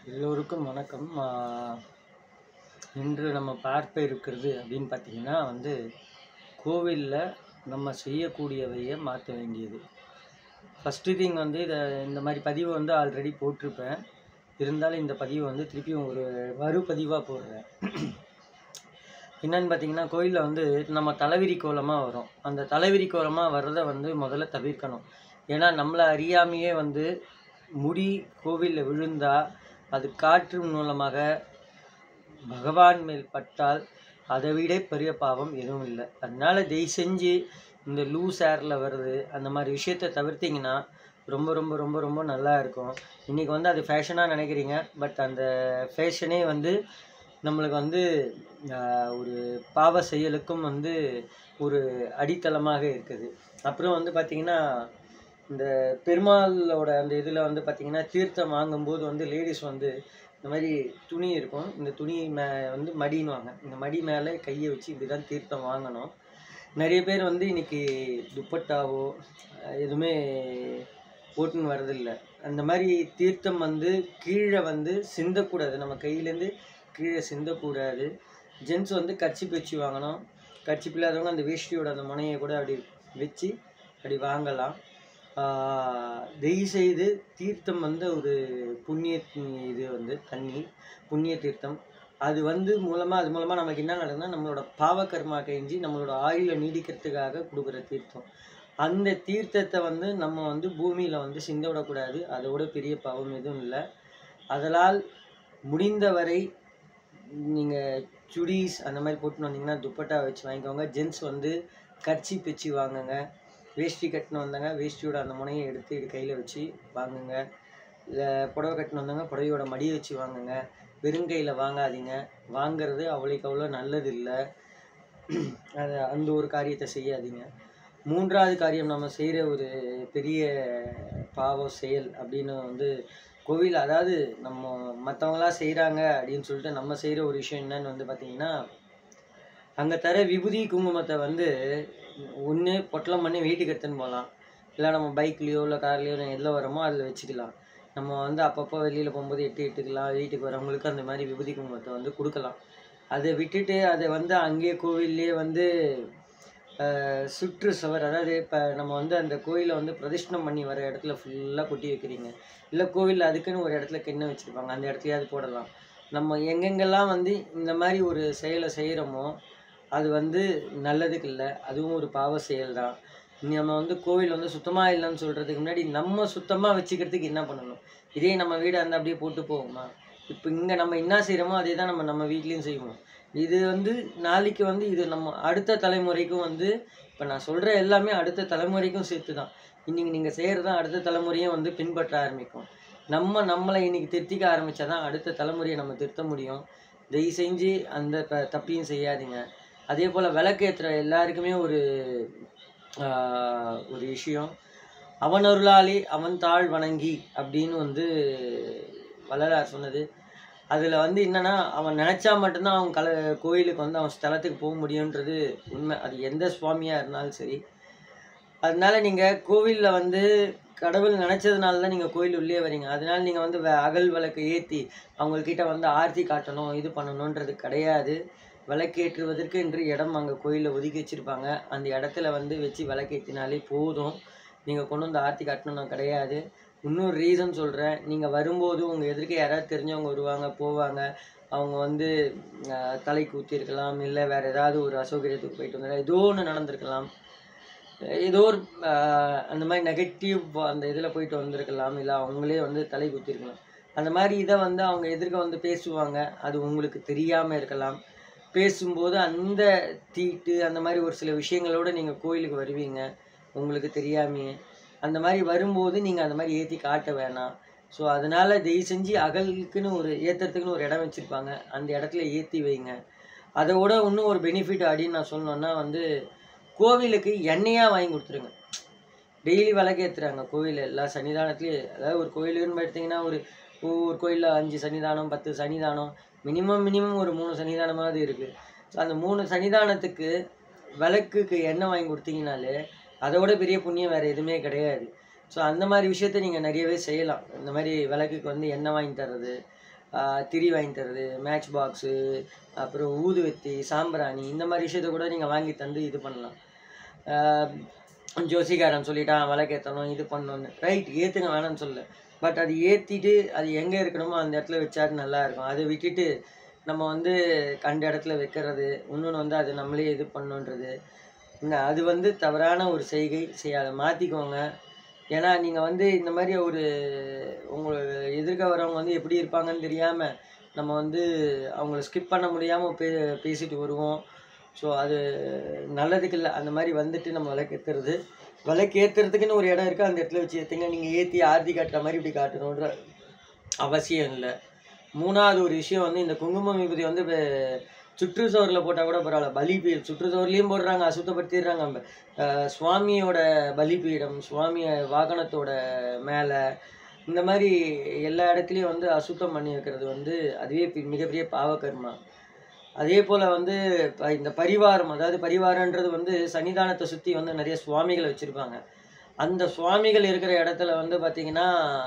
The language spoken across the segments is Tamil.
எல்லோருக்கும் வணக்கம் ஆஹ் இன்று நம்ம பார்க்க இருக்கிறது அப்படின்னு பார்த்தீங்கன்னா வந்து கோவிலில் நம்ம செய்யக்கூடியவையை மாற்ற வேண்டியது ஃபஸ்ட்டு திங் வந்து இதை இந்த மாதிரி பதிவு வந்து ஆல்ரெடி போட்டிருப்பேன் இருந்தாலும் இந்த பதிவு வந்து திருப்பியும் ஒரு மறுபதிவாக போடுறேன் என்னன்னு பார்த்தீங்கன்னா கோயிலில் வந்து நம்ம தலைவிரி கோலமாக வரும் அந்த தலைவிரி கோலமாக வர்றதை வந்து முதல்ல தவிர்க்கணும் ஏன்னா நம்மளை அறியாமையே வந்து முடி கோவிலில் விழுந்தா அது காற்று மூலமாக பகவான் மேல் பட்டால் அதை விட பெரிய பாவம் எதுவும் இல்லை அதனால தயவு செஞ்சு இந்த லூஸ் ஏரில் வருது அந்த மாதிரி விஷயத்தை தவிர்த்தீங்கன்னா ரொம்ப ரொம்ப ரொம்ப ரொம்ப நல்லா இருக்கும் இன்றைக்கி வந்து அது ஃபேஷனாக நினைக்கிறீங்க பட் அந்த ஃபேஷனே வந்து நம்மளுக்கு வந்து ஆஹ், ஒரு பாவ செயலுக்கும் வந்து ஒரு அடித்தளமாக இருக்குது அப்புறம் வந்து பார்த்திங்கன்னா இந்த பெருமாளோட அந்த இதில் வந்து பார்த்திங்கன்னா தீர்த்தம் வாங்கும்போது வந்து லேடிஸ் வந்து இந்த மாதிரி துணி இருக்கும் இந்த துணி மே வந்து மடின்னுவாங்க இந்த மடி மேலே கையை வச்சு இப்படி தான் தீர்த்தம் வாங்கணும் நிறைய பேர் வந்து இன்னைக்கு துப்பட்டாவோ அஹ், எதுவுமே போட்டுன்னு வரதில்லை அந்த மாதிரி தீர்த்தம் வந்து கீழே வந்து சிந்தக்கூடாது நம்ம கையிலேருந்து கீழே சிந்தக்கூடாது ஜென்ஸ் வந்து கர்ச்சிப் வச்சு வாங்கணும் கர்ச்சிப் இல்லாதவங்க அந்த வேஷ்டியோட அந்த முனையை கூட அப்படி வச்சு அப்படி வாங்கலாம் ஆஹ் தயவு செய்து தீர்த்தம் வந்து ஒரு புண்ணிய இது வந்து தண்ணி புண்ணிய தீர்த்தம் அது வந்து மூலமாக அது மூலமாக நமக்கு என்ன நடக்குதுன்னா நம்மளோட பாவகர்மா கழிஞ்சு நம்மளோட ஆயுளை நீடிக்கிறதுக்காக கொடுக்குற தீர்த்தம் அந்த தீர்த்தத்தை வந்து நம்ம வந்து பூமியில் வந்து சிந்த விடக்கூடாது அதோட பெரிய பாவம் எதுவும் இல்லை அதனால் முடிந்தவரை நீங்கள் சுடிஸ் அந்த மாதிரி போட்டுன்னு வந்தீங்கன்னா துப்பட்டா வச்சு வாங்கிக்கோங்க ஜென்ஸ் வந்து கர்ச்சி வச்சு வாங்குங்க வேஷ்டி கட்டின்னு வந்தாங்க வேஷ்டியோட அந்த முனையை எடுத்து இது கையில் வச்சு வாங்குங்க இல்லை புடவை கட்டின்னு வந்தாங்க புடவையோட மடியை வச்சு வாங்குங்க வெறுங்கையில் வாங்காதீங்க வாங்குறது அவ்வளோக்கு அவ்வளோ நல்லது இல்லை அது அந்த ஒரு காரியத்தை செய்யாதீங்க மூன்றாவது காரியம் நம்ம செய்கிற ஒரு பெரிய பாவ செயல் அப்படின்னு வந்து கோவில் அதாவது நம்ம மற்றவங்களாம் செய்கிறாங்க அப்படின்னு சொல்லிட்டு நம்ம செய்கிற ஒரு விஷயம் என்னன்னு வந்து பார்த்தீங்கன்னா அங்கே தர விபூதி குங்குமத்தை வந்து ஒன்று பொட்டலம் பண்ணி வீட்டுக்கு எடுத்துன்னு போகலாம் இல்லை நம்ம பைக்லேயோ இல்லை கார்லேயோ எதில் வரோமோ அதில் வச்சுக்கலாம் நம்ம வந்து அப்பப்போ வெளியில் போகும்போது எட்டு எட்டுக்கலாம் வீட்டுக்கு வரவங்களுக்கு அந்த மாதிரி விபூதி குங்குமத்தை வந்து கொடுக்கலாம் அதை விட்டுட்டு அதை வந்து அங்கேயே கோவில்லையே வந்து ஆஹ், சுற்று சுவர் அதாவது இப்போ நம்ம வந்து அந்த கோயிலை வந்து பிரதிஷ்டம் பண்ணி வர இடத்துல ஃபுல்லாக கொட்டி வைக்கிறீங்க இல்லை கோவிலில் அதுக்குன்னு ஒரு இடத்துல கிண்ணம் வச்சுருப்பாங்க அந்த இடத்துலயாவது போடலாம் நம்ம எங்கெங்கெல்லாம் வந்து இந்த மாதிரி ஒரு செயலை செய்கிறோமோ அது வந்து நல்லதுக்கு இல்லை அதுவும் ஒரு பாவ செயல் தான் நம்ம வந்து கோவில் வந்து சுத்தமாக இல்லைன்னு சொல்கிறதுக்கு முன்னாடி நம்ம சுத்தமாக வச்சுக்கிறதுக்கு என்ன பண்ணணும் இதே நம்ம வீடு அந்த அப்படியே போட்டு போவோமா இப்போ இங்கே நம்ம என்ன செய்கிறோமோ அதே தான் நம்ம நம்ம வீட்லேயும் செய்வோம் இது வந்து நாளைக்கு வந்து இது நம்ம அடுத்த தலைமுறைக்கும் வந்து இப்போ நான் சொல்கிற எல்லாமே அடுத்த தலைமுறைக்கும் சேர்த்து தான் இன்றைக்கி நீங்கள் செய்கிறது தான் அடுத்த தலைமுறையும் வந்து பின்பற்ற ஆரம்பிக்கும் நம்ம நம்மளை இன்னைக்கு திருத்திக்க ஆரம்பித்தா தான் அடுத்த தலைமுறையை நம்ம திருத்த முடியும் தயவு செஞ்சு அந்த த- தப்பையும் செய்யாதீங்க அதே போல் விளக்கேற்றுற எல்லாருக்குமே ஒரு ஆஹ், ஒரு விஷயம் அவன் அருளாலே அவன் தாழ் வணங்கி அப்படின்னு வந்து வள்ளலார் சொன்னது அதில் வந்து என்னன்னா அவன் நினச்சா மட்டும்தான் அவன் கல கோயிலுக்கு வந்து அவன் ஸ்தலத்துக்கு போக முடியுன்றது உண்மை அது எந்த சுவாமியாக இருந்தாலும் சரி அதனால நீங்கள் கோவிலில் வந்து கடவுள் நினச்சதுனால தான் நீங்கள் கோயில் உள்ளே வரீங்க அதனால நீங்கள் வந்து வ- அகல் விளக்கு ஏற்றி அவங்கக்கிட்ட வந்து ஆர்த்தி காட்டணும் இது பண்ணணுன்றது கிடையாது விளக்கேற்றுவதற்கு என்று இடம் அங்கே கோயிலில் ஒதுக்கி வச்சுருப்பாங்க அந்த இடத்துல வந்து வச்சு விளக்கேற்றினாலே போதும் நீங்கள் கொண்டு வந்து ஆர்த்தி காட்டணும் கிடையாது இன்னொரு ரீசன் சொல்கிறேன் நீங்கள் வரும்போது உங்கள் எதிர்க்க யாராவது தெரிஞ்சவங்க வருவாங்க போவாங்க அவங்க வந்து ஆஹ், தலைக்கு ஊற்றிருக்கலாம் இல்லை வேறு ஏதாவது ஒரு அசௌகரியத்துக்கு போயிட்டு வந்தாங்க ஏதோ ஒன்று நடந்திருக்கலாம் ஏதோ ஒரு ஆஹ், அந்த மாதிரி நெகட்டிவ் அந்த இதில் போயிட்டு வந்திருக்கலாம் இல்லை அவங்களே வந்து தலை குத்திருக்கலாம் அந்த மாதிரி இதை வந்து அவங்க எதிர்க்க வந்து பேசுவாங்க அது உங்களுக்கு தெரியாமல் இருக்கலாம் பேசும்போது அந்த தீட்டு அந்த மாதிரி ஒரு சில விஷயங்களோட நீங்கள் கோயிலுக்கு வருவீங்க உங்களுக்கு தெரியாமையே அந்த மாதிரி வரும்போது நீங்கள் அந்த மாதிரி ஏற்றி காட்ட வேணாம் ஸோ அதனால் தயவு செஞ்சு அகலுக்குன்னு ஒரு ஏற்றுறதுக்குன்னு ஒரு இடம் வச்சுருப்பாங்க அந்த இடத்துல ஏற்றி வைங்க அதோட இன்னும் ஒரு பெனிஃபிட் அப்படின்னு நான் சொல்லணுன்னா வந்து கோவிலுக்கு எண்ணெயாக வாங்கி கொடுத்துருங்க டெய்லி விளக்கேற்றுறாங்க கோவில் எல்லா சன்னிதானத்துலேயும் அதாவது ஒரு கோயிலுன்னு எடுத்திங்கன்னா ஒரு ஒவ்வொரு கோயிலில் அஞ்சு சன்னிதானம் பத்து சன்னிதானம் மினிமம் மினிமம் ஒரு மூணு சன்னிதானமாவது இருக்குது ஸோ அந்த மூணு சன்னிதானத்துக்கு விளக்குக்கு எண்ணெய் வாங்கி கொடுத்தீங்கனாலே அதோட பெரிய புண்ணியம் வேறு எதுவுமே கிடையாது ஸோ அந்த மாதிரி விஷயத்த நீங்கள் நிறையவே செய்யலாம் இந்த மாதிரி விளக்குக்கு வந்து எண்ணெய் வாங்கி தர்றது ஆஹ் திரி வாங்கி தர்றது மேட்ச் பாக்ஸு அப்புறம் ஊதுவத்தி சாம்பிராணி இந்த மாதிரி விஷயத்த கூட நீங்கள் வாங்கி தந்து இது பண்ணலாம் ஆஹ் ஜோசிகாரன் சொல்லிட்டான் விளக்கேற்றணும் இது பண்ணணும்னு ரைட் ஏற்றுங்க வேணாம்னு சொல்லல பட் அது ஏற்றிட்டு அது எங்கே இருக்கணுமோ அந்த இடத்துல வச்சாட்டு நல்லா இருக்கும் அதை விட்டுட்டு நம்ம வந்து கண்ட இடத்துல வைக்கிறது இன்னொன்று வந்து அது நம்மளே இது பண்ணணுன்றது என்ன அது வந்து தவறான ஒரு செய்கை செய்ய அதை மாற்றிக்கோங்க ஏன்னா நீங்கள் வந்து இந்த மாதிரி ஒரு உங்களுக்கு எதிர்க்க வரவங்க வந்து எப்படி இருப்பாங்கன்னு தெரியாமல் நம்ம வந்து அவங்கள ஸ்கிப் பண்ண முடியாமல் பே பேசிட்டு வருவோம் ஸோ அது நல்லதுக்கு இல்லை அந்த மாதிரி வந்துட்டு நம்ம விளக்கேற்றுறது விளக்கு ஏற்றுறதுக்குன்னு ஒரு இடம் இருக்குது அந்த இடத்துல வச்சு ஏற்றுங்க நீங்கள் ஏற்றி ஆர்த்தி காட்டுற மாதிரி இப்படி காட்டணுன்ற அவசியம் இல்லை மூணாவது ஒரு விஷயம் வந்து இந்த குங்குமம் விபூதி வந்து வே- சுற்றுச்சுவரில் போட்டால் கூட பரவாயில்ல பலிபீடம் சுற்றுச்சுவர்லேயும் போடுறாங்க அசுத்தப்படுத்திடுறாங்க அஹ் சுவாமியோட பலிபீடம் சுவாமிய வாகனத்தோட மேலே இந்த மாதிரி எல்லா இடத்துலையும் வந்து அசுத்தம் பண்ணி வைக்கிறது வந்து அதுவே பி- மிகப்பெரிய பாவகர்மா அதே போல் வந்து ப- இந்த பரிவாரம் அதாவது பரிவாரன்றது வந்து சன்னிதானத்தை சுற்றி வந்து நிறைய சுவாமிகள் வச்சுருப்பாங்க அந்த சுவாமிகள் இருக்கிற இடத்துல வந்து பார்த்திங்கன்னா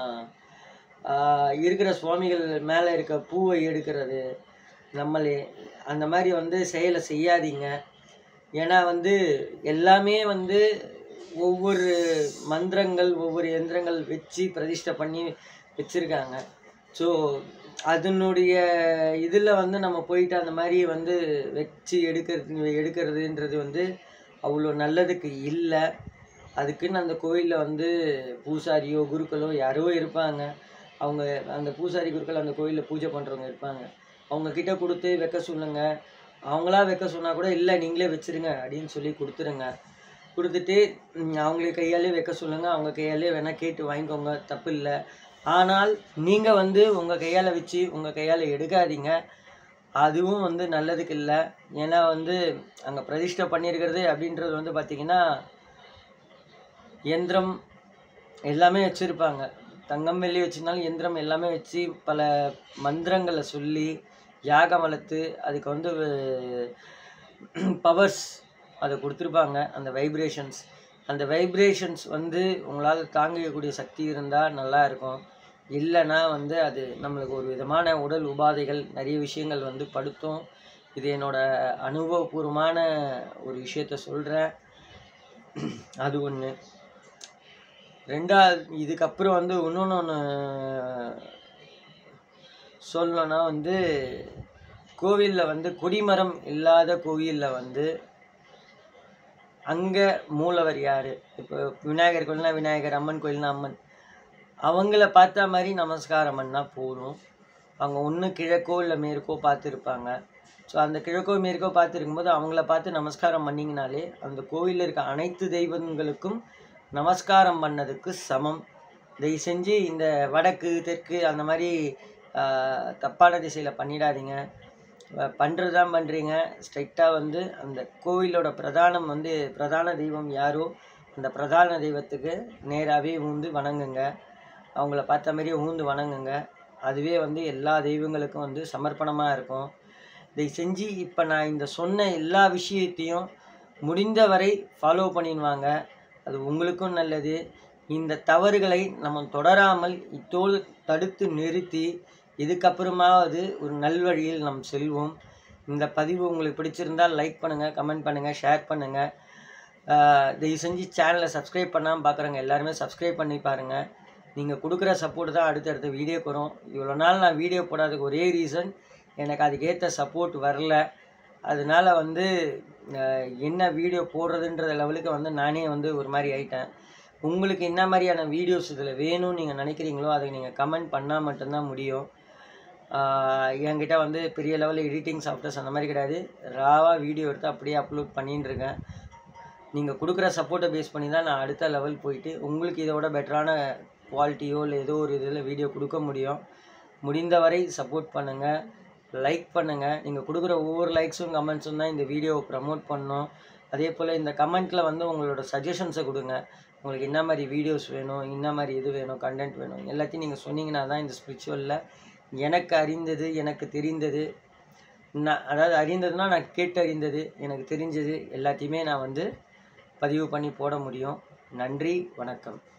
ஆஹ், இருக்கிற சுவாமிகள் மேலே இருக்க பூவை எடுக்கிறது நம்மளே அந்த மாதிரி வந்து செயலை செய்யாதீங்க ஏன்னா வந்து எல்லாமே வந்து ஒவ்வொரு மந்திரங்கள் ஒவ்வொரு எந்திரங்கள் வச்சு பிரதிஷ்டை பண்ணி வச்சுருக்காங்க ஸோ அதனுடைய இதில் வந்து நம்ம போயிட்டு அந்த மாதிரி வந்து வச்சு எடுக்கிறது எடுக்கிறதுன்றது வந்து அவ்வளோ நல்லதுக்கு இல்லை அதுக்குன்னு அந்த கோயிலில் வந்து பூசாரியோ குருக்களோ யாரோ இருப்பாங்க அவங்க அந்த பூசாரி குருக்கள் அந்த கோயிலில் பூஜை பண்ணுறவங்க இருப்பாங்க அவங்க கிட்ட கொடுத்து வைக்க சொல்லுங்க அவங்களா வைக்க சொன்னால் கூட இல்லை நீங்களே வச்சிருங்க அப்படின்னு சொல்லி கொடுத்துருங்க கொடுத்துட்டு ம், அவங்களே கையாலே வைக்க சொல்லுங்க அவங்க கையாலே வேணால் கேட்டு வாங்கிக்கோங்க தப்பு இல்லை ஆனால் நீங்கள் வந்து உங்கள் கையால் வச்சு உங்கள் கையால் எடுக்காதீங்க அதுவும் வந்து நல்லதுக்கு இல்லை ஏன்னா வந்து அங்கே பிரதிஷ்டை பண்ணியிருக்கிறது அப்படின்றது வந்து பார்த்திங்கன்னா எந்திரம் எல்லாமே வச்சுருப்பாங்க தங்கம் வெள்ளி வச்சிருந்தாலும் எந்திரம் எல்லாமே வச்சு பல மந்திரங்களை சொல்லி யாகம் வளர்த்து அதுக்கு வந்து பவர்ஸ் அதை கொடுத்துருப்பாங்க அந்த வைப்ரேஷன்ஸ் அந்த வைப்ரேஷன்ஸ் வந்து உங்களால் தாங்கிக்கக்கூடிய சக்தி இருந்தால் நல்லா இருக்கும் இல்லைன்னா வந்து அது நம்மளுக்கு ஒரு விதமான உடல் உபாதைகள் நிறைய விஷயங்கள் வந்து படுத்தும் இது என்னோட அனுபவபூர்வமான ஒரு விஷயத்த சொல்கிறேன் அது ஒன்று ரெண்டாவது இதுக்கப்புறம் வந்து இன்னொன்று ஒன்று சொல்லணும்னா வந்து கோவிலில் வந்து கொடிமரம் இல்லாத கோவிலில் வந்து அங்கே மூலவர் யார் இப்போ விநாயகர் கோயில்னா விநாயகர் அம்மன் கோயில்னா அம்மன் அவங்கள பார்த்த மாதிரி நமஸ்காரம் பண்ணால் போதும் அவங்க ஒன்று கிழக்கோ இல்லை மேற்கோ பார்த்துருப்பாங்க ஸோ அந்த கிழக்கோ மேற்கோ பார்த்துருக்கும்போது அவங்கள பார்த்து நமஸ்காரம் பண்ணிங்கனாலே அந்த கோவிலில் இருக்க அனைத்து தெய்வங்களுக்கும் நமஸ்காரம் பண்ணதுக்கு சமம் தயவு செஞ்சு இந்த வடக்கு தெற்கு அந்த மாதிரி ஆஹ், தப்பான திசையில் பண்ணிடாதீங்க பண்ணுறது தான் பண்ணுறீங்க ஸ்ட்ரைட்டாக வந்து அந்த கோவிலோட பிரதானம் வந்து பிரதான தெய்வம் யாரோ அந்த பிரதான தெய்வத்துக்கு நேராகவே ஊந்து வணங்குங்க அவங்கள பார்த்த மாதிரியே ஊந்து வணங்குங்க அதுவே வந்து எல்லா தெய்வங்களுக்கும் வந்து சமர்ப்பணமாக இருக்கும் இதை செஞ்சு இப்போ நான் இந்த சொன்ன எல்லா விஷயத்தையும் முடிந்த வரை ஃபாலோ பண்ணிடுவாங்க அது உங்களுக்கும் நல்லது இந்த தவறுகளை நம்ம தொடராமல் இத்தோடு தடுத்து நிறுத்தி இதுக்கப்புறமாவது ஒரு நல்வழியில் நாம் செல்வோம் இந்த பதிவு உங்களுக்கு பிடிச்சிருந்தால் லைக் பண்ணுங்கள் கமெண்ட் பண்ணுங்கள் ஷேர் பண்ணுங்கள் தயவு செஞ்சு சேனலை சப்ஸ்கிரைப் பண்ணாமல் பார்க்குறவங்க எல்லாருமே சப்ஸ்கிரைப் பண்ணி பாருங்கள் நீங்கள் கொடுக்குற சப்போர்ட் தான் அடுத்தடுத்த வீடியோக்கு வரும் இவ்வளோ நாள் நான் வீடியோ போடாததுக்கு ஒரே ரீசன் எனக்கு அதுக்கேற்ற சப்போர்ட் வரல அதனால வந்து அஹ், என்ன வீடியோ போடுறதுன்ற லெவலுக்கு வந்து நானே வந்து ஒரு மாதிரி ஆயிட்டேன் உங்களுக்கு என்ன மாதிரியான வீடியோஸ் இதில் வேணும்னு நீங்கள் நினைக்கிறீங்களோ அதை நீங்கள் கமெண்ட் பண்ணால் மட்டும்தான் முடியும் ஆஹ் என்கிட்ட வந்து பெரிய லெவலில் எடிட்டிங் சாஃப்ட்வேர்ஸ் அந்த மாதிரி கிடையாது ராவாக வீடியோ எடுத்து அப்படியே அப்லோட் பண்ணிட்டு இருக்கேன் நீங்கள் கொடுக்குற சப்போர்ட்டை பேஸ் பண்ணி தான் நான் அடுத்த லெவல் போயிட்டு உங்களுக்கு இதோட பெட்டரான குவாலிட்டியோ இல்லை ஏதோ ஒரு இதில் வீடியோ கொடுக்க முடியும் முடிந்தவரை சப்போர்ட் பண்ணுங்கள் லைக் பண்ணுங்கள் நீங்கள் கொடுக்குற ஒவ்வொரு லைக்ஸும் கமெண்ட்ஸும் தான் இந்த வீடியோவை ப்ரமோட் பண்ணணும் அதே போல் இந்த கமெண்ட்டில் வந்து உங்களோட சஜஷன்ஸை கொடுங்க உங்களுக்கு என்ன மாதிரி வீடியோஸ் வேணும் என்ன மாதிரி இது வேணும் கண்டென்ட் வேணும் எல்லாத்தையும் நீங்கள் சொன்னீங்கன்னா தான் இந்த ஸ்பிரிச்சுவலில் எனக்கு அறிந்தது எனக்கு தெரிந்தது நான் அதாவது அறிந்ததுன்னா நான் கேட்டு அறிந்தது எனக்கு தெரிஞ்சது எல்லாத்தையுமே நான் வந்து பதிவு பண்ணி போட முடியும் நன்றி வணக்கம்